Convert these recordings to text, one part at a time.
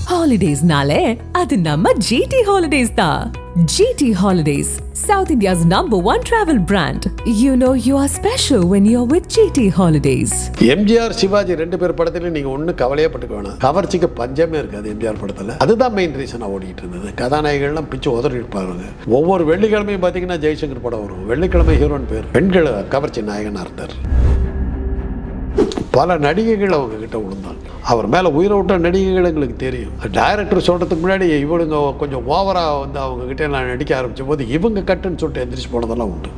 ஹாலிடேஸ்னாலே அது நம்ம ஜிடி ஹாலிடேஸ் தான் GT holidays south India's number one travel brand you know you are special when you are with GT holidays MGR Sivaji ரெண்டு பேர் படத்துலையும் நீங்கள் ஒன்றும் கவலையே பட்டுக்க வேணாம் கவர்ச்சிக்கு பஞ்சமே இருக்காது எம்ஜிஆர் படத்தில் அதுதான் மெயின் ரீசனாக ஓடிட்டு இருந்தது கதாநாயகர்கள்லாம் பிச்சு உதறி இருப்பாங்க ஒவ்வொரு வெள்ளிக்கிழமையும் பார்த்தீங்கன்னா ஜெய்சங்கர் படம் வரும் வெள்ளிக்கிழமை ஹீரோயின் பேர் பெண்கள் கவர்ச்சி நாயகனாக இருந்தார் பல நடிகைகள் அவங்க கிட்ட விழுந்தாங்க அவர் மேலே உயிரை விட்ட நடிகைகள் எங்களுக்கு தெரியும் டைரக்டர் சொல்கிறதுக்கு முன்னாடி இவனுங்க கொஞ்சம் ஓவராக வந்து அவங்க கிட்ட நான் நடிக்க ஆரம்பிச்ச போது இவங்க கட்டுன்னு சொல்லிட்டு எந்திரிச்சு போனதெல்லாம் உண்டு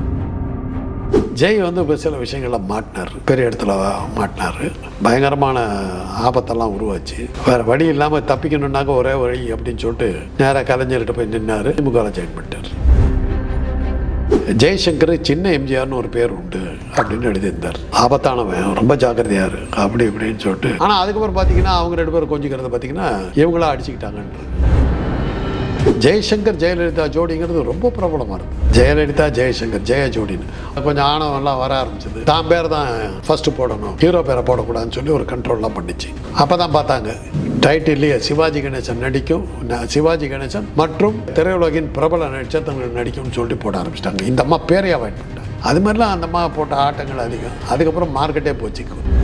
ஜெய் வந்து இப்ப சில விஷயங்கள்ல மாட்டினார் பெரிய இடத்துல மாட்டினார் பயங்கரமான ஆபத்தெல்லாம் உருவாச்சு வேற வழி இல்லாமல் தப்பிக்கணுன்னாக்க ஒரே வழி அப்படின்னு சொல்லிட்டு நேராக கலைஞர்கிட்ட போய் நின்னாரு திமுக ஜாயின் பண்ணிட்டார் ஜெய்சங்கர் சின்ன எம்ஜிஆர்னு ஒரு பேர் உண்டு அப்படின்னு எழுதியிருந்தார் ஆபத்தானவன் ரொம்ப ஜாக்கிரதையா இரு அப்படி இப்படின்னு சொல்லிட்டு ஆனால் அதுக்கப்புறம் பார்த்தீங்கன்னா அவங்க ரெண்டு பேரும் கொஞ்சிக்கிறத பார்த்தீங்கன்னா இவங்களா அடிச்சுக்கிட்டாங்கன்ற ஜெய்சங்கர் ஜெயலலிதா ஜோடிங்கிறது ரொம்ப பிரபலமாக இருக்குது ஜெயலலிதா ஜெயசங்கர் ஜெய ஜோடின்னு கொஞ்சம் ஆணவம்லாம் வர ஆரம்பிச்சது தான் பேர் தான் ஃபர்ஸ்ட் போடணும் ஹீரோ பேரை போடக்கூடாதுன்னு சொல்லி ஒரு கண்ட்ரோல்லாம் பண்ணிச்சு அப்போ தான் பார்த்தாங்க டைட்டில்லையே சிவாஜி கணேசன் நடிக்கும் ந- சிவாஜி கணேசன் மற்றும் திரையுலகின் பிரபல நட்சத்திரங்கள் நடிக்கும்னு சொல்லிட்டு போட ஆரம்பிச்சிட்டாங்க இந்த அம்மா பேரையே அவாய்ட் பண்ணிட்டாங்க அது மாதிரிலாம் அந்த அம்மா போட்ட ஆட்டங்கள் அதிகம் அதுக்கப்புறம் மார்க்கெட்டே போச்சு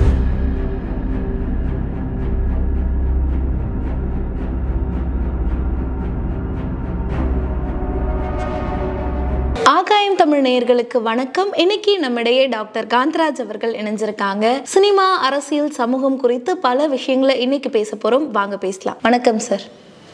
ஆகாயம் தமிழ் நேயர்களுக்கு வணக்கம் இன்னைக்கு நம்மிடையே டாக்டர் காந்தராஜ் அவர்கள் இணைஞ்சிருக்காங்க சினிமா அரசியல் சமூகம் குறித்து பல விஷயங்களை இன்னைக்கு பேச போறோம் வாங்க பேசலாம் வணக்கம் சார்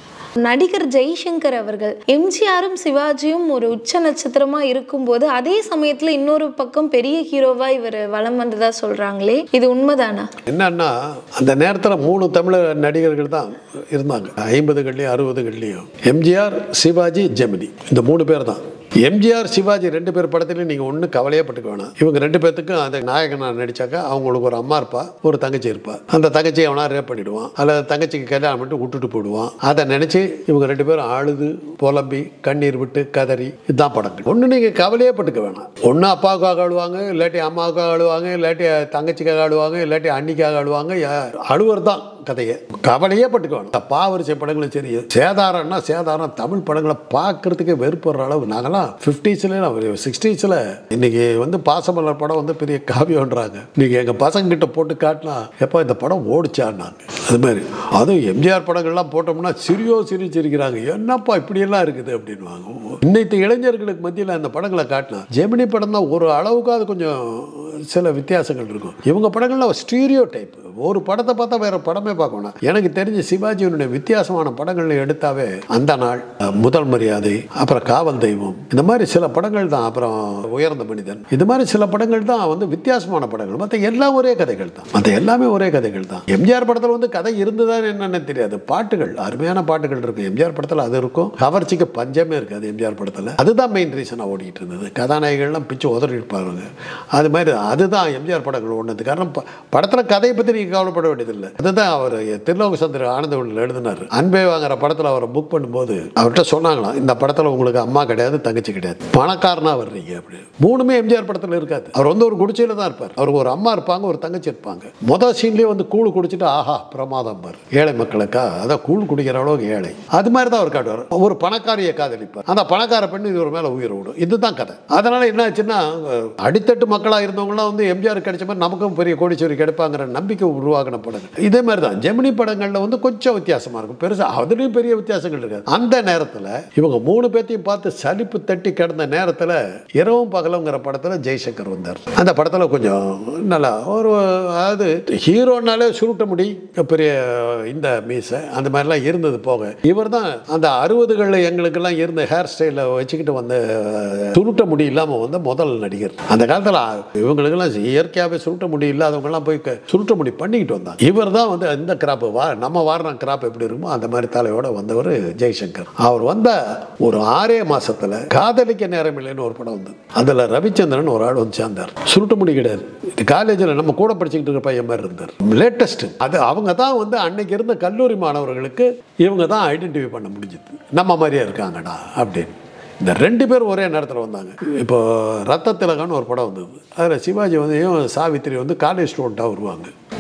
நடிகர் ஜெய்சங்கர் அவர்கள் எம்ஜிஆரும் சிவாஜியும் ஒரு உச்ச நட்சத்திரமா இருக்கும்போது அதே சமயத்துல இன்னொரு பக்கம் பெரிய ஹீரோவா இவர் வலம் வந்ததா சொல்றாங்களே இது உண்மைதானா என்னன்னா அந்த நேரத்தில் மூணு தமிழர் நடிகர்கள் தான் இருந்தாங்க ஐம்பதுகள்லையும் அறுபதுகள்லையும் எம்ஜிஆர் சிவாஜி ஜெமினி இந்த மூணு பேர் தான் எம்ஜிஆர் சிவாஜி ரெண்டு பேர் படத்துலையும் நீங்கள் ஒன்றும் கவலையே பட்டுக்க வேணாம் இவங்க ரெண்டு பேர்த்துக்கும் அந்த நாயகனாக நடிச்சாக்கா அவங்களுக்கு ஒரு அம்மா இருப்பா ஒரு தங்கச்சி இருப்பா அந்த தங்கச்சியை அவனா ரேப் பண்ணிடுவான் அல்லது தங்கச்சிக்கு கல்யாணம் பண்ணிட்டு விட்டுட்டு போயிடுவான் அதை நினச்சி இவங்க ரெண்டு பேரும் அழுது புலம்பி கண்ணீர் விட்டு கதறி இதுதான் படங்கள் ஒன்று நீங்கள் கவலையே பட்டுக்க வேணாம் ஒன்று அப்பாவுக்காக அழுவாங்க இல்லாட்டி அம்மாவுக்காக அழுவாங்க இல்லாட்டி தங்கச்சிக்காக அழுவாங்க இல்லாட்டி அன்னிக்காக அழுவாங்க யா- அழுவர் தான் கதையை கவலையே பட்டுக்க வேணாம் பாவரிசை படங்களும் சரி சேதாரம்னா சேதாரம் தமிழ் படங்களை பார்க்கறதுக்கே வெறுப்படுற அளவு நாங்களாம் ஃபிஃப்டிஸில் சிக்ஸ்டீஸில் இன்னைக்கு வந்து பாசமலர் படம் வந்து பெரிய காவியம்ன்றாங்க நீங்கள் எங்கள் பசங்க கிட்ட போட்டு காட்டினா எப்போ இந்த படம் ஓடிச்சான்னாங்க அது மாதிரி அதுவும் எம்ஜிஆர் படங்கள்லாம் போட்டோம்னா சிரியோ சிரி சிரிக்கிறாங்க என்னப்பா இப்படியெல்லாம் இருக்குது அப்படின்வாங்க இன்னைக்கு இளைஞர்களுக்கு மத்தியில் அந்த படங்களை காட்டினா ஜெமினி படம் தான் ஒரு அளவுக்கு அது கொஞ்சம் சில வித்தியாசங்கள் இருக்கும் இவங்க படங்கள்லாம் ஸ்டீரியோ டைப் ஒரு படத்தை பார்த்தா வேற படமே பார்க்கணும் எனக்கு தெரிஞ்ச சிவாஜியினுடைய வித்தியாசமான படங்கள் எடுத்தாவே அந்த நாள் அஹ், முதல் மரியாதை அப்புறம் காவல் தெய்வம் இந்த மாதிரி சில படங்கள் தான் அப்புறம் உயர்ந்த மனிதன் இது மாதிரி சில படங்கள் தான் வந்து வித்தியாசமான படங்கள் மற்ற எல்லாம் ஒரே கதைகள் தான் மற்ற எல்லாமே ஒரே கதைகள் தான் எம்ஜிஆர் படத்தில் வந்து கதை இருந்ததான்னு என்னன்னு தெரியாது பாட்டுகள் அருமையான பாட்டுகள் இருக்கும் எம்ஜிஆர் படத்தில் அது இருக்கும் கவர்ச்சிக்கு பஞ்சமே இருக்காது எம்ஜிஆர் படத்தில் அதுதான் மெயின் ரீசனாக ஓடிட்டு இருந்தது கதாநாயகர்கள்லாம் பிச்சு உதறி இருப்பாங்க அது மாதிரி அதுதான் எம்ஜிஆர் படங்கள் ஒன்றது காரணம் ப- படத்துல கதையை பற்றி நீங்கள் கவலைப்பட வேண்டியதில்லை அதுதான் அவர் திருலோக சந்திர ஆனந்தவனில் எழுதினார் அன்பே வாங்குற படத்தில் அவரை புக் பண்ணும்போது அவர்கிட்ட சொன்னாங்களாம் இந்த படத்தில் உங்களுக்கு அம்மா கிடையாது தங்கச்சி கிடையாது பணக்காரனா வர்றீங்க அப்படி மூணுமே எம்ஜிஆர் படத்தில் இருக்காது அவர் வந்து ஒரு குடிச்சையில் தான் இருப்பார் அவருக்கு ஒரு அம்மா இருப்பாங்க ஒரு தங்கச்சி இருப்பாங்க மொதல் சீன்லேயே வந்து கூழ் குடிச்சிட்டு ஆஹா பிரமாதம் பார் ஏழை மக்களுக்கா அதான் கூழ் குடிக்கிற அளவுக்கு ஏழை அது மாதிரி தான் அவர் காட்டுவார் ஒரு பணக்காரியை காதலிப்பார் அந்த பணக்கார பெண்ணு இவர் மேலே உயிர் விடும் இதுதான் கதை அதனால என்ன ஆச்சுன்னா அஹ், அடித்தட்டு மக்களாக இருந்தவங்களாம் வந்து எம்ஜிஆர் கிடைச்ச மாதிரி நமக்கும் பெரிய கோடீஸ்வரி கிடைப்பாங்கிற நம்பிக்கை உருவாக்கின படங்கள் இதே மாதிரி தான் ஜெமினி படங்களில் வந்து கொஞ்சம் வித்தியாசமாக இருக்கும் பெருசாக அதுலேயும் பெரிய வித்தியாசங்கள் இருக்காது அந்த நேரத்தில் இவங்க மூணு பேர்த்தையும் பார்த்து சலிப்பு தட்டி கிடந்த நேரத்தில் இரவும் பகலுங்கிற படத்தில் ஜெய்சங்கர் வந்தார் அந்த படத்தில் கொஞ்சம் நல்லா ஒரு அதாவது ஹீரோனாலே சுருட்ட முடி பெரிய இந்த மீசை அந்த மாதிரிலாம் இருந்தது போக இவர் தான் அந்த அறுபதுகளில் எங்களுக்கெல்லாம் இருந்த ஹேர் ஸ்டைலை வச்சுக்கிட்டு வந்த சுருட்ட முடி இல்லாமல் வந்த முதல் நடிகர் அந்த காலத்தில் இவங்களுக்கெல்லாம் இயற்கையாகவே சுருட்ட முடி இல்லாதவங்கெல்லாம் போய் க- சுருட்ட முடி பண்ணிக்கிட்டு வந்தாங்க இவர் தான் வந்து இந்த கிராப்பு வா நம்ம வாடுற கிராப் எப்படி இருக்குமோ அந்த மாதிரி தலையோட வந்தவர் ஜெய்சங்கர் அவர் வந்த ஒரு ஆறே மாசத்துல காதலிக்க நேரமில்லைன்னு ஒரு படம் வந்து அதில் ரவிச்சந்திரன் ஒரு ஆள் வந்து சேர்ந்தார் சுருட்ட முடி கிடையாது இது காலேஜில் நம்ம கூட படிச்சுக்கிட்டு இருக்க பையன் மாதிரி இருந்தார் லேட்டஸ்ட் அது அவங்க தான் வந்து அன்னைக்கு இருந்த கல்லூரி மாணவர்களுக்கு இவங்க தான் ஐடென்டிஃபை பண்ண முடிஞ்சுது நம்ம மாதிரியே இருக்காங்கடா அப்படின்னு இந்த ரெண்டு பேர் ஒரே நேரத்தில் வந்தாங்க இப்போ ரத்த திலகம்னு ஒரு படம் வந்தது அதில் சிவாஜி வந்து இவன் சாவித்திரி வந்து காலேஜ் ஸ்டூடெண்ட்டாக வருவாங்க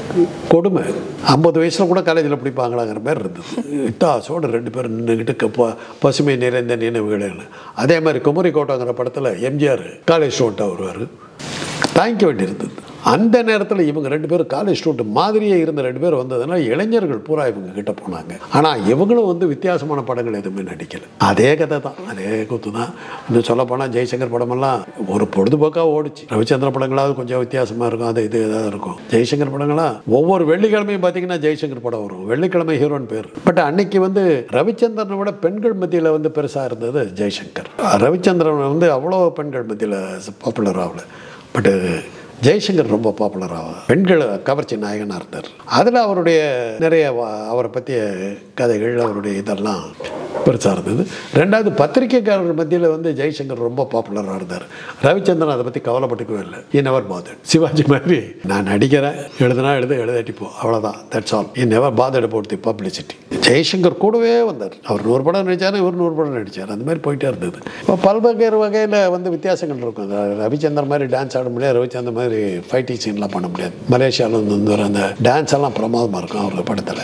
கொடுமை ஐம்பது வயசில் கூட காலேஜில் பிடிப்பாங்களாங்கிற மாதிரி இருந்தது இத்தாசோட ரெண்டு பேரும் நின்றுக்கிட்டு ப பசுமை நிறைந்த நினைவுகள் அதே மாதிரி குமரி கோட்டங்கிற படத்தில் எம்ஜிஆர் காலேஜ் ஸ்டூடெண்ட்டாக வருவார் தாங்கிக்க வேண்டியிருந்தது அந்த நேரத்தில் இவங்க ரெண்டு பேரும் காலேஜ் ஸ்டூடெண்ட் மாதிரியே இருந்த ரெண்டு பேர் வந்ததுனால இளைஞர்கள் பூரா இவங்க கிட்ட போனாங்க ஆனால் இவங்களும் வந்து வித்தியாசமான படங்கள் எதுவுமே நடிக்கல அதே கதை தான் அதே கூத்து தான் இன்னும் சொல்ல போனால் ஜெய்சங்கர் படமெல்லாம் ஒரு பொழுதுபோக்காக ஓடிச்சு ரவிச்சந்திர படங்களாவது கொஞ்சம் வித்தியாசமாக இருக்கும் அது இது ஏதாவது இருக்கும் ஜெய்சங்கர் படங்களாம் ஒவ்வொரு வெள்ளிக்கிழமையும் பார்த்தீங்கன்னா ஜெய்சங்கர் படம் வரும் வெள்ளிக்கிழமை ஹீரோன் பேர் பட் அன்னைக்கு வந்து ரவிச்சந்திரனை விட பெண்கள் மத்தியில் வந்து பெருசாக இருந்தது ஜெய்சங்கர் ரவிச்சந்திரன் வந்து அவ்வளோ பெண்கள் மத்தியில் பாப்புலர் ஆகல பட்டு ஜெய்சங்கர் ரொம்ப பாப்புலர் ஆகும் பெண்கள் கவர்ச்சி நாயகனாக இருந்தார் அதில் அவருடைய நிறைய வ- அவரை பற்றிய கதைகள் அவருடைய இதெல்லாம் பெருசாக இருந்தது ரெண்டாவது பத்திரிக்கைக்காரர்கள் மத்தியில் வந்து ஜெய்சங்கர் ரொம்ப பாப்புலராக இருந்தார் ரவிச்சந்திரன் அதை பற்றி கவலைப்பட்டுக்கவே இல்லை இ நெவர் பாதட் சிவாஜி மாதிரி நான் நடிக்கிறேன் எழுதுனா எழுத எழுதாட்டிப்போ அவ்வளோதான் that's all I never bothered about the publicity Jaishankar கூடவே வந்தார் அவர் நூறு படம் நடித்தார் இவர் நூறு படம் நடித்தார் அந்த மாதிரி போயிட்டே இருந்தது இப்போ பல்வேறு வகையில் வந்து வித்தியாசங்கள் இருக்கும் அந்த ரவிச்சந்தர் மாதிரி டான்ஸ் ஆட முடியாது ரவிச்சந்தர் மாதிரி ஃபைட்டிங் சீன்லாம் பண்ண முடியாது மலேசியாவில் வந்து வர அந்த டான்ஸ் எல்லாம் பிரமாதமாக இருக்கும் அவர் படத்தில்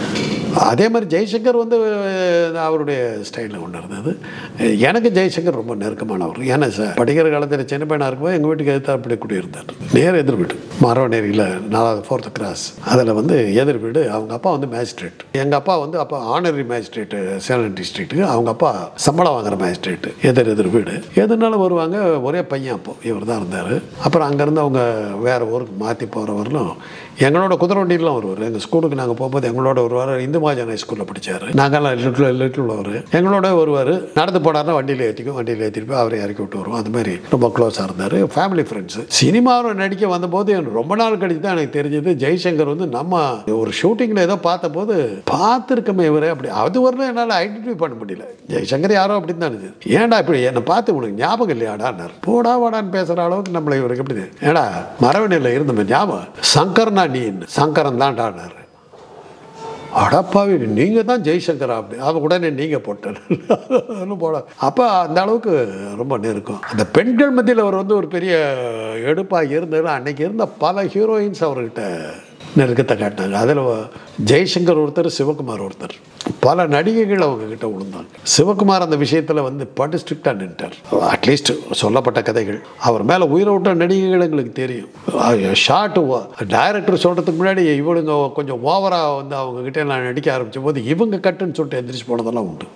அதே மாதிரி ஜெய்சங்கர் வந்து அஹ், அவருடைய ஸ்டைலில் கொண்டு இருந்தது எனக்கு ஜெய்சங்கர் ரொம்ப நெருக்கமானவர் ஏன்னா சார் படிக்கிற காலத்தில் சின்ன பையனாக இருக்கும்போது எங்கள் வீட்டுக்கு எதிர்த்து அப்படி குடியிருந்தார் நேர் எதிர் வீடு மரவநேரியில் நாலாவது ஃபோர்த்து கிராஸ் அதில் வந்து எதிர் வீடு அவங்க அப்பா வந்து மேஜிஸ்ட்ரேட் எங்கள் அப்பா வந்து அப்பா ஆனரி மேஜிஸ்ட்ரேட்டு சேலம் டிஸ்ட்ரிக்ட்டுக்கு அவங்க அப்பா சம்பளம் வாங்குற மேஜிஸ்ட்ரேட்டு எதிர் எதிர் வீடு எதுனாலும் வருவாங்க ஒரே பையன் அப்போ இவர் தான் இருந்தார் அப்புறம் அங்கேருந்து அவங்க வேறு ஊருக்கு மாற்றி போகிறவர்களும் எங்களோட குதிரை வண்டியிலாம் வருவார் எங்கள் ஸ்கூலுக்கு நாங்கள் போகும்போது எங்களோட வருவார் இந்து மகாஜன் ஹைஸ்கூலில் படித்தார் நாங்கள்லாம் லிட்டில் லிட்டில் உள்ளவர் எங்களோட வருவார் நடந்து போனார்னா வண்டியில் ஏற்றிக்கும் வண்டியில் ஏற்றிட்டு போய் அவரை இறக்கி விட்டு வருவோம் அது மாதிரி ரொம்ப க்ளோஸாக இருந்தார் ஃபேமிலி ஃப்ரெண்ட்ஸு சினிமாவில் நடிக்க வந்தபோது எனக்கு ரொம்ப நாள் கழிச்சு தான் எனக்கு தெரிஞ்சது ஜெய்சங்கர் வந்து நம்ம ஒரு ஷூட்டிங்கில் ஏதோ பார்த்தபோது பார்த்துருக்கமே இவரே அப்படி அது வரல என்னால் ஐடென்டிஃபை பண்ண முடியல ஜெய்சங்கர் யாரோ அப்படின்னு தான் இருந்தது ஏன்டா இப்படி என்னை பார்த்து உனக்கு ஞாபகம் இல்லையாடான்னார் போடா வாடான்னு பேசுகிற அளவுக்கு நம்மளை இவருக்கு எப்படி தெரியும்? ஏடா மரவணியில் இருந்தோமே ஞாபகம் சங்கர்னா நீ சங்கரன் தான்டானார் அடப்பாவி நீங்கள் தான் ஜெய்சங்கரா அப்படி அவன் உடனே நீங்கள் போட்டேன் போட அப்போ அந்த அளவுக்கு ரொம்ப நெருக்கம் அந்த பெண்கள் மத்தியில் அவர் வந்து ஒரு பெரிய எடுப்பாக இருந்தார் அன்னைக்கு இருந்த பல ஹீரோயின்ஸ் அவர்கிட்ட நெருக்கத்தை காட்டினாங்க அதில் ஜெய்சங்கர் ஒருத்தர் சிவகுமார் ஒருத்தர் பல நடிகைகள் அவங்க கிட்ட விழுந்தாங்க சிவகுமார் அந்த விஷயத்தில் வந்து படு ஸ்ட்ரிக்டாக நின்ட்டார் அட்லீஸ்ட் சொல்லப்பட்ட கதைகள் அவர் மேலே உயிரோட்ட நடிகைகள் எங்களுக்கு தெரியும் ஷார்ட் டைரக்டர் சொல்கிறதுக்கு முன்னாடி இவளுங்க கொஞ்சம் ஓவராக வந்து அவங்க கிட்ட நான் நடிக்க ஆரம்பித்த போது இவங்க கட்டுன்னு சொல்லிட்டு எந்திரிச்சு போனதெல்லாம் உண்டு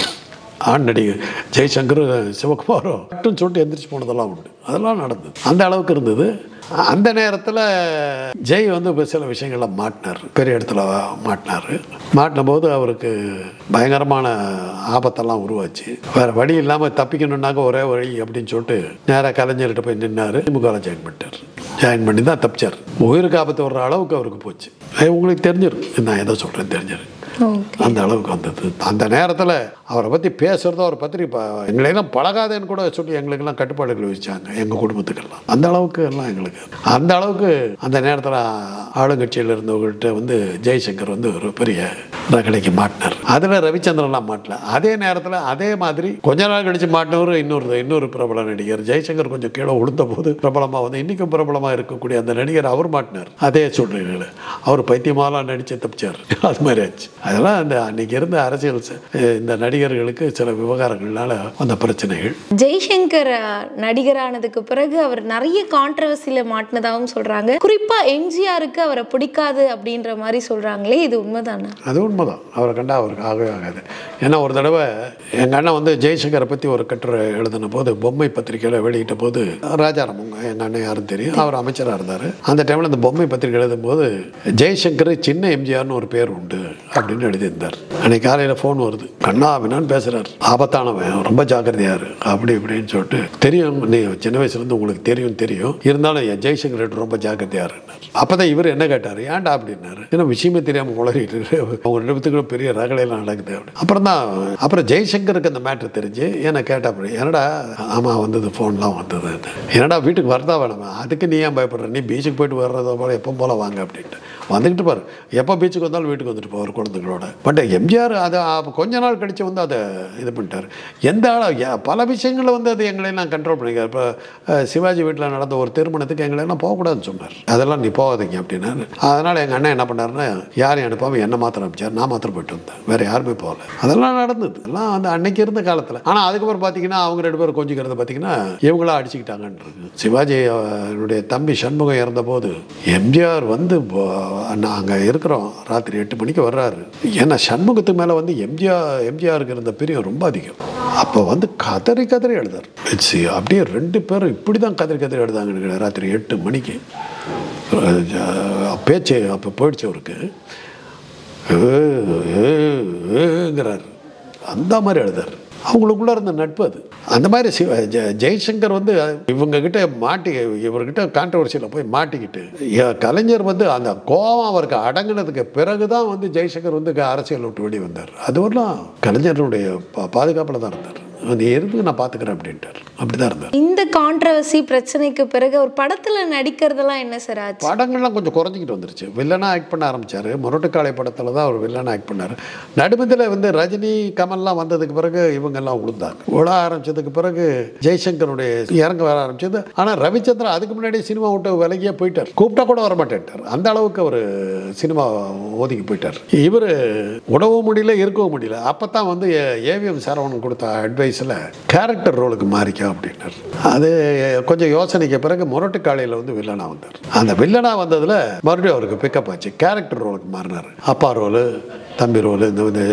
ஆண் நடிகர் ஜெய்சங்கர் சிவகுமாரும் கட்டுன்னு சொல்லிட்டு எந்திரிச்சு போனதெல்லாம் உண்டு அதெல்லாம் நடந்தது அந்த அளவுக்கு இருந்தது அந்த நேரத்தில் ஜெய் வந்து இப்போ சில விஷயங்களை மாட்டினார் பெரிய இடத்துல மாட்டினார் மாட்டின போது அவருக்கு பயங்கரமான ஆபத்தெல்லாம் உருவாச்சு வேறு வழி இல்லாமல் தப்பிக்கணுன்னாக்க ஒரே வழி அப்படின்னு சொல்லிட்டு நேராக கலைஞர்கிட்ட போய் நின்னார் திமுகவில் ஜாயின் பண்ணிட்டார் ஜாயின் பண்ணி தான் தப்பிச்சார் உயிருக்கு ஆபத்து வர்ற அளவுக்கு அவருக்கு போச்சு அது உங்களுக்கு தெரிஞ்சிடும் நான் எதை சொல்கிறேன் தெரிஞ்சிடும் அந்த அளவுக்கு வந்தது அந்த நேரத்தில் அவரை பற்றி பேசுகிறதோ அவர் பத்திரிக்கை ப- எங்களையெல்லாம் பழகாதேன்னு கூட சொல்லி எங்களுக்கெல்லாம் கட்டுப்பாடுகள் வச்சாங்க எங்கள் குடும்பத்துக்கெல்லாம் அந்த அளவுக்கு எல்லாம் எங்களுக்கு அந்த அளவுக்கு அந்த நேரத்தில் ஆளுங்கட்சியில் இருந்தவங்கள்ட்ட வந்து ஜெய்சங்கர் வந்து ஒரு பெரிய ரகலைக்கு மாட்டினார் அதில் ரவிச்சந்திரன்லாம் மாட்டல அதே நேரத்தில் அதே மாதிரி கொஞ்ச நாள் கழிச்சு மாட்டினவர் இன்னொரு இன்னொரு பிரபல நடிகர் ஜெய்சங்கர் கொஞ்சம் கீழே விழுந்த போது பிரபலமாக வந்து இன்றைக்கும் பிரபலமாக இருக்கக்கூடிய அந்த நடிகர் அவர் மாட்டினார் அதே சூழ்நிலையில் அவர் பைத்தியமாலாம் நடித்து தப்பிச்சார் அது மாதிரி ஆச்சு அதெல்லாம் அந்த அன்னைக்கு இருந்த அரசியல் ச- இந்த நடிகர்களுக்கு சில விவகாரங்கள்னால வந்த பிரச்சனைகள் ஜெய்சங்கர் அஹ், நடிகரானதுக்கு பிறகு அவர் நிறைய கான்ட்ரவர்சியில் மாட்டினதாகவும் சொல்றாங்க குறிப்பா எம்ஜிஆருக்கு அவரை பிடிக்காது அப்படின்ற மாதிரி சொல்றாங்களே இது உண்மைதானா அது உண்மைதான் அவரை கண்டா அவருக்கு ஆகவே ஆகாது ஏன்னா ஒரு தடவை எங்கள் அண்ணன் வந்து ஜெய்சங்கரை பற்றி ஒரு கட்டுரை எழுதின போது பொம்மை பத்திரிக்கையில் வெளியிட்ட போது ராஜாராம் உங்க எங்கள் அண்ணன் யாரும் தெரியும் அவர் அமைச்சராக இருந்தார் அந்த டைமில் அந்த பொம்மை பத்திரிக்கை எழுதும்போது ஜெய்சங்கர் சின்ன எம்ஜிஆர்னு ஒரு பேர் உண்டு அப்படின்னு எழுதியிருந்தார் அன்னைக்கு காலையில் ஃபோன் வருது கண்ணா அப்படின்னான்னு பேசுகிறார் ஆபத்தானவன் ரொம்ப ஜாக்கிரதையா இரு அப்படி இப்படின்னு சொல்லிட்டு தெரியும் நீ சின்ன வயசுலேருந்து உங்களுக்கு தெரியும் தெரியும் இருந்தாலும் என் ஜெய்சங்கர் ரெட்டு ரொம்ப ஜாக்கிரதையா இருந்தார் அப்போ தான் இவர் என்ன கேட்டார் ஏன்டா அப்படின்னாரு ஏன்னா விஷயமே தெரியாமல் உளறிட்டு இருக்கு. அவங்க ரெண்டு பேத்துக்குள்ள பெரிய ரகலையெல்லாம் நடக்குது அப்படி அப்புறம் தான் அப்புறம் ஜெய்சங்கருக்கு அந்த மேட்ரு தெரிஞ்சு என்ன கேட்டா அப்படி என்னடா ஆமாம் வந்தது ஃபோன்லாம் வந்தது என்னடா வீட்டுக்கு வரதா வேணாமா அதுக்கு நீ ஏன் பயப்படுற நீ பீச்சுக்கு போயிட்டு வர்றத போல எப்போ போல வாங்க அப்படின்ட்டு வந்துக்கிட்டு பாரு எப்போ பீச்சுக்கு வந்தாலும் வீட்டுக்கு வந்துட்டு போவார் குழந்தைங்களோட பட் எம்ஜிஆர் அது அப்ப கொஞ்ச நாள் கழிச்சு வந்து வந்து அதை இது பண்ணிட்டார் எந்த ஆள ய- பல விஷயங்களில் வந்து அது எங்களையெல்லாம் கண்ட்ரோல் பண்ணிக்கார் இப்போ சிவாஜி வீட்டில் நடந்த ஒரு திருமணத்துக்கு எங்களெல்லாம் போகக்கூடாதுன்னு சொன்னார் அதெல்லாம் நீ போகாதீங்க அப்படின்னாரு அதனால் எங்கள் அண்ணன் என்ன பண்ணாருன்னா யாரையும் அனுப்பாமல் என்ன மாத்திரம் அனுப்பிச்சார் நான் மாத்திரம் போயிட்டு வந்தேன் வேறு யாருமே போகல அதெல்லாம் நடந்தது எல்லாம் வந்து அன்னைக்கு இருந்த காலத்தில் ஆனால் அதுக்கப்புறம் பார்த்தீங்கன்னா அவங்க ரெண்டு பேரும் கொஞ்சிக்கிறது பார்த்தீங்கன்னா இவங்களா அடிச்சுக்கிட்டாங்கன்றது சிவாஜி அவருடைய தம்பி சண்முகம் இறந்தபோது எம்ஜிஆர் வந்து அங்கே இருக்கிறோம் ராத்திரி எட்டு மணிக்கு வர்றாரு ஏன்னா சண்முகத்துக்கு மேலே வந்து எம்ஜிஆர் எம்ஜிஆருக்கு இருந்த பிரியம் ரொம்ப அதிகம் அப்போ வந்து கதறி கதறி எழுதார் இட்ஸ் அப்படியே ரெண்டு பேரும் இப்படி தான் கதறி கதறி எழுதாங்க ராத்திரி எட்டு மணிக்கு அஹ் பேச்சு அப்போ போயிடுச்சு அவருக்கு ஏங்கிறார் அந்த மாதிரி எழுதார் அவங்களுக்குள்ள இருந்த நட்பு அது அந்த மாதிரி சிவ ஜெ- ஜெய்சங்கர் வந்து இவங்க கிட்ட மாட்டி இவர்கிட்ட கான்ட்ரவர்சியில் போய் மாட்டிக்கிட்டு எ- கலைஞர் வந்து அந்த கோபம் அவருக்கு அடங்கினதுக்கு பிறகு தான் வந்து ஜெய்சங்கர் வந்து அரசியல் விட்டு வெளியே வந்தார் அதுவரெல்லாம் கலைஞருடைய பா பாதுகாப்பில் தான் இருந்தார் நீ இருந்து நான் பார்த்துக்கிறேன் அப்படின்ட்டார் அப்படி தான் இருந்தார் இந்த கான்ட்ரவர்சி பிரச்சனைக்கு பிறகு ஒரு படத்துல நடிக்கிறதெல்லாம் என்ன சார் ஆச்சு படங்கள்லாம் கொஞ்சம் குறைஞ்சிக்கிட்டு வந்துருச்சு வில்லனா ஆக்ட் பண்ண ஆரம்பிச்சார் முரட்டுக்காலை படத்தில் தான் அவர் வில்லனா ஆக்ட் பண்ணார் நடுமத்தில் வந்து ரஜினி கமல்லாம் வந்ததுக்கு பிறகு இவங்கெல்லாம் உளுந்தாங்க உழ ஆரம்பிச்சதுக்கு பிறகு ஜெய்சங்கருடைய இறங்க வர ஆரம்பிச்சது ஆனால் ரவிச்சந்திரன் அதுக்கு முன்னாடி சினிமா விட்டு விலகியே போயிட்டார் கூப்பிட்டா கூட வர மாட்டேன்ட்டார் அந்த அளவுக்கு அவர் சினிமா ஒதுக்கி போயிட்டார் இவர் உடவும் முடியல இருக்கவும் முடியல அப்போ தான் வந்து ஏவிஎம் சரவணன் கொடுத்த அட்வைஸில் கேரக்டர் ரோலுக்கு மாறிக்க அப்படின்னார் அது கொஞ்சம் யோசனைக்கு பிறகு முரட்டு காலையில் வந்து வில்லனா வந்தார் அந்த வில்லனா வந்ததில் மறுபடியும் அவருக்கு பிக்கப் ஆச்சு கேரக்டர் ரோலுக்கு மாறினார் அப்பா ரோலு தம்பி ரோலு இந்த இந்த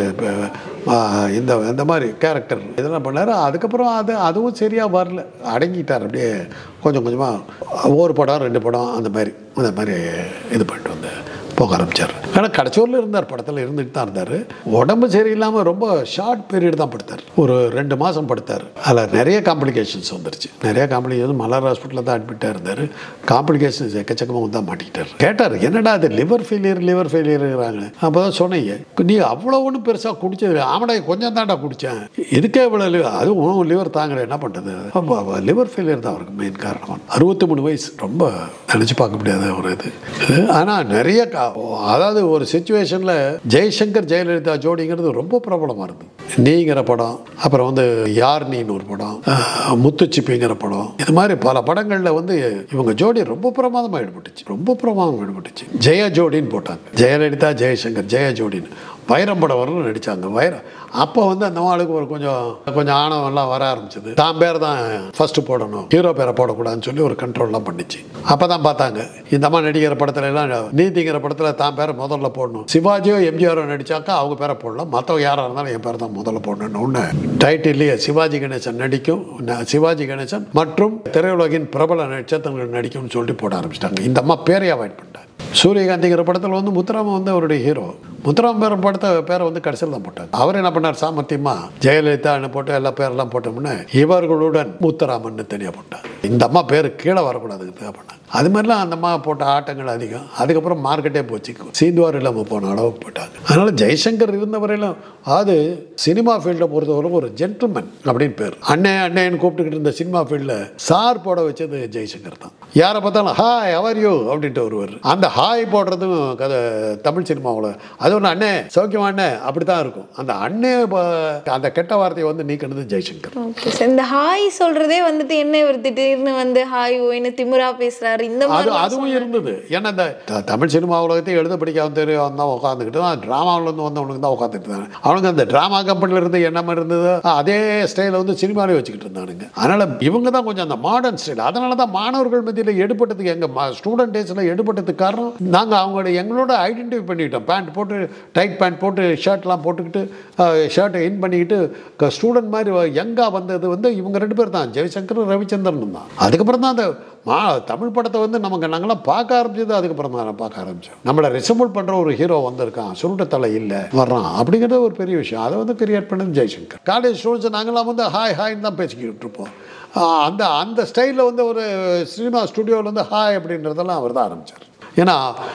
ஆ, இந்த இந்த மாதிரி கேரக்டர் இதெல்லாம் பண்ணார் அதுக்கப்புறம் அது அதுவும் சரியாக வரல அடங்கிட்டார் அப்படியே கொஞ்சம் கொஞ்சமாக ஒரு படம் ரெண்டு படம் அந்த மாதிரி அந்த மாதிரி இது பண்ணிட்டு வந்தேன் போக ஆரம்பிச்சார் ஆனால் கடைச்சூரில் இருந்தார் படத்தில் இருந்துட்டு தான் இருந்தார் உடம்பு சரியில்லாமல் ரொம்ப ஷார்ட் பீரியட் தான் படுத்தார் ஒரு ரெண்டு மாதம் படுத்தார் அதில் நிறைய காம்ப்ளிகேஷன்ஸ் வந்துருச்சு நிறைய காம்ப்ளிகேஷன் மலர் ஹாஸ்பிட்டலில் தான் அட்மிட்டாக இருந்தார் காம்ப்ளிகேஷன்ஸ் எக்கச்சக்கமாக வந்து தான் மாட்டிக்கிட்டார் கேட்டார் என்னடா அது லிவர் ஃபெயிலியர் லிவர் ஃபெயிலியருங்கிறாங்க அப்போ தான் சொன்னீங்க நீ அவ்வளோ ஒன்றும் பெருசாக குடிச்சது ஆமடா கொஞ்சம் தான்டா குடித்தேன் இதுக்கே இவ்வளோ liver- அதுவும் உணவு லிவர் தாங்கல என்ன பண்ணுறது அப்போ லிவர் ஃபெயிலியர் தான் அவருக்கு மெயின் காரணம் அறுபத்தி மூணு வயசு ரொம்ப நினச்சி பார்க்க முடியாத ஒரு இது ஆனால் நிறைய கா அதாவது ஒரு சுச்சுவேஷனில் ஜெய்சங்கர் ஜெயலலிதா ஜோடிங்கிறது ரொம்ப பிரபலமாக இருந்தது நீங்கிற படம் அப்புறம் வந்து யார் நீன்னு ஒரு படம் அஹ், முத்துச்சிப்பிங்கிற படம் இது மாதிரி பல படங்களில் வந்து இவங்க ஜோடி ரொம்ப பிரமாதமாக ஈடுபட்டுச்சு ரொம்ப பிரமாதமாக ஈடுபட்டுச்சு ஜெய ஜோடின்னு போட்டாங்க ஜெயலலிதா ஜெயசங்கர் ஜெய ஜோடின்னு வைரம் படம் வரலும் நடித்தாங்க வைரம் அப்போ வந்து அந்த ஆளுக்கு ஒரு கொஞ்சம் கொஞ்சம் ஆணவம்லாம் வர ஆரம்பிச்சது தான் பேர் தான் ஃபர்ஸ்ட் போடணும் ஹீரோ பேரை போடக்கூடாதுன்னு சொல்லி ஒரு கண்ட்ரோல்லாம் பண்ணிச்சு அப்போ தான் பார்த்தாங்க இந்த அம்மா நடிக்கிற படத்துல எல்லாம் நீதிங்கிற படத்தில் தான் பேரை முதல்ல போடணும் சிவாஜியோ எம்ஜிஆரோ நடிச்சாக்கா அவங்க பேரை போடலாம் மற்றவங்க யாராக இருந்தாலும் என் பேர் தான் முதல்ல போடணும்னு ஒன்று டைட்டில்லையே சிவாஜி கணேசன் நடிக்கும் ந- சிவாஜி கணேசன் மற்றும் திரையுலகின் பிரபல நட்சத்திரங்கள் நடிக்கும்னு சொல்லிட்டு போட ஆரம்பிச்சிட்டாங்க இந்த அம்மா பேரையே அவாய்ட் பண்ணிட்டாங்க சூரியகாந்திங்கிற படத்தில் வந்து முத்துராமன் வந்து அவருடைய ஹீரோ முத்துராமன் பேர் படத்தை பேரை வந்து கடைசியில் தான் போட்டாங்க அவர் என்ன பண்ணார் சாமர்த்தியமா ஜெயலலிதான்னு போட்டு எல்லா பேரெல்லாம் போட்டோம்னா இவர்களுடன் முத்துராமன் தனியாக போட்டாங்க இந்த அம்மா பேர் கீழே வரக்கூடாதுங்கிறதுக்காக பண்ணாங்க அது மாதிரிலாம் அந்த அம்மா போட்ட ஆட்டங்கள் அதிகம் அதுக்கப்புறம் மார்க்கெட்டே போச்சு சீந்துவார் இல்லாமல் போன அளவுக்கு போட்டாங்க அதனால் ஜெய்சங்கர் இருந்த வரையிலும் அது சினிமா ஃபீல்டை பொறுத்தவரை ஒரு ஜென்டில்மேன் அப்படின்னு பேர் அண்ணே அண்ணேன்னு கூப்பிட்டுக்கிட்டு இருந்த சினிமா ஃபீல்டில் சார் போட வச்சது ஜெய்சங்கர் தான் யாரை பார்த்தாலும் ஹாய் அவர் யூ அப்படின்ட்டு வருவார் அந்த ஹாய் போடுறதும் கதை தமிழ் சினிமாவில் அது ஒன்று அண்ணே சௌக்கியமா அண்ணே அப்படி தான் இருக்கும் அந்த அண்ணே ப- அந்த கெட்ட வார்த்தையை வந்து நீக்கினது ஜெய்சங்கர் ஓகே சார் இந்த ஹாய் சொல்றதே வந்துட்டு என்ன இவர் திடீர்னு வந்து ஹாய் ஓய்னு திமிரா பேசுறாரு இந்த அது மாதிரி அதுவும் இருந்தது ஏன்னா இந்த த- தமிழ் சினிமா உலகத்தையும் எழுத படிக்க தெரியும் தான் உட்காந்துக்கிட்டு தான் ட்ராமாவிலேருந்து வந்தவனுக்கு தான் உட்காந்துட்டு இருந்தாங்க அவனுக்கு அந்த ட்ராமா கம்பெனியில் இருந்து என்ன மாதிரி இருந்ததோ அதே ஸ்டைலை வந்து சினிமாலே வச்சுக்கிட்டு இருந்தானுங்க அதனால் இவங்க தான் கொஞ்சம் அந்த மாடர்ன் ஸ்டைல் அதனால தான் மாணவர்கள் மத்தியில் எடுபட்டதுக்கு எங்கள் ஸ்டூடெண்ட் டேஸில் எடுபட்டதுக்கு காரணம் நாங்கள் அவங்களோட எங்களோட ஐடென்டிஃபை பண்ணிக்கிட்டோம் பேண்ட் போட்டு டைட் பேண்ட் போட்டு ஷர்ட்லாம் போட்டுக்கிட்டு ஷர்ட்டை இன் பண்ணிக்கிட்டு ஸ்டூடெண்ட் மாதிரி யங்காக வந்தது வந்து இவங்க ரெண்டு பேர் தான் ஜெயசங்கரும் ரவிச்சந்திரனும் தான் அதுக்கப்புறம் தான் அந்த மா தமிழ் படத்தை வந்து நமக்கு நாங்களாம் பார்க்க ஆரம்பிச்சது அதுக்கப்புறம் தான் நான் பார்க்க ஆரம்பித்தோம் நம்மளை ரிசம்பிள் பண்ணுற ஒரு ஹீரோ வந்திருக்கான் சுருட்டத்தலை இல்லை வர்றான் அப்படிங்கிறது ஒரு பெரிய விஷயம் அதை வந்து கிரியேட் பண்ணது ஜெய்சங்கர் காலேஜ் ஸ்டூடெண்ட்ஸ் நாங்களாம் வந்து ஹாய் ஹாய்னு தான் பேசிக்கிட்டு இருப்போம் ஆஹ் அந்த அந்த ஸ்டைலில் வந்து ஒரு சினிமா ஸ்டுடியோவில் வந்து ஹாய் அப்படின்றதெல்லாம் அவர் தான் ஆரம்பித்தார் ஏன்னா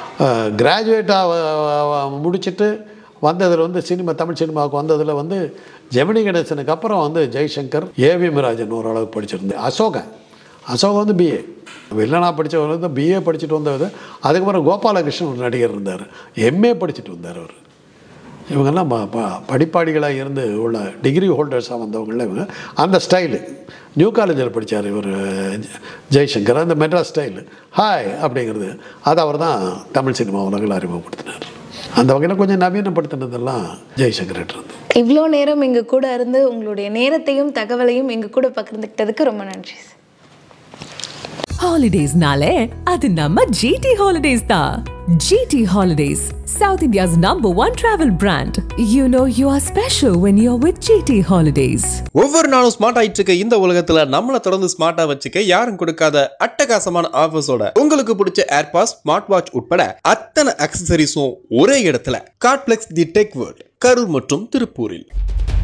கிராஜுவேட்டாக முடிச்சுட்டு வந்ததில் வந்து சினிமா தமிழ் சினிமாவுக்கு வந்ததில் வந்து ஜெமினி கணேசனுக்கு அப்புறம் வந்து ஜெய்சங்கர் ஏவி மிராஜன் ஓரளவுக்கு படிச்சிருந்தேன் அசோகன் அசோகன் வந்து பிஏ வில்லனா படித்தவர் வந்து பிஏ படிச்சுட்டு வந்தவர் அதுக்கப்புறம் கோபாலகிருஷ்ணன் ஒரு நடிகர் இருந்தார் எம்ஏ படிச்சுட்டு வந்தார் அவர் இவங்கெல்லாம் ப- ப- படிப்பாளிகளாக இருந்து உள்ள டிகிரி ஹோல்டர்ஸாக வந்தவங்கள இவங்க அந்த ஸ்டைலு நியூ காலேஜில் படித்தார் இவர் ஜெய்சங்கர் அந்த மெட்ராஸ் ஸ்டைலு ஹாய் அப்படிங்கிறது அது அவர் தான் தமிழ் சினிமா உலகில் அறிமுகப்படுத்தினார் அந்த வகையில் கொஞ்சம் நவீனப்படுத்தினதெல்லாம் ஜெய்சங்கர்கிட்ட இருந்து இவ்வளோ நேரம் எங்க கூட இருந்து உங்களுடைய நேரத்தையும் தகவலையும் எங்க கூட பகிர்ந்துக்கிட்டதுக்கு ரொம்ப நன்றி சார் ஹாலிடேஸ்னாலே அது நம்ம ஜிடி ஹாலிடேஸ் தான் GT holidays south India's number one travel brand you know you are special when you are with GT holidays ஒவ்வொரு நாளும் ஸ்மார்ட் ஆயிட்டு இருக்க இந்த உலகத்துல நம்மள தொடர்ந்து ஸ்மார்ட்டா வச்சுக்க யாரும் கொடுக்காத அட்டகாசமான ஆஃபர்ஸோட உங்களுக்கு பிடிச்ச ஏர்பாஸ் ஸ்மார்ட் வாட்ச் உட்பட அத்தனை அக்சசரிஸும் ஒரே இடத்துல கார்ட்பிளெக்ஸ் தி டெக் வேர்ல்ட் கரூர் மற்றும் திருப்பூரில்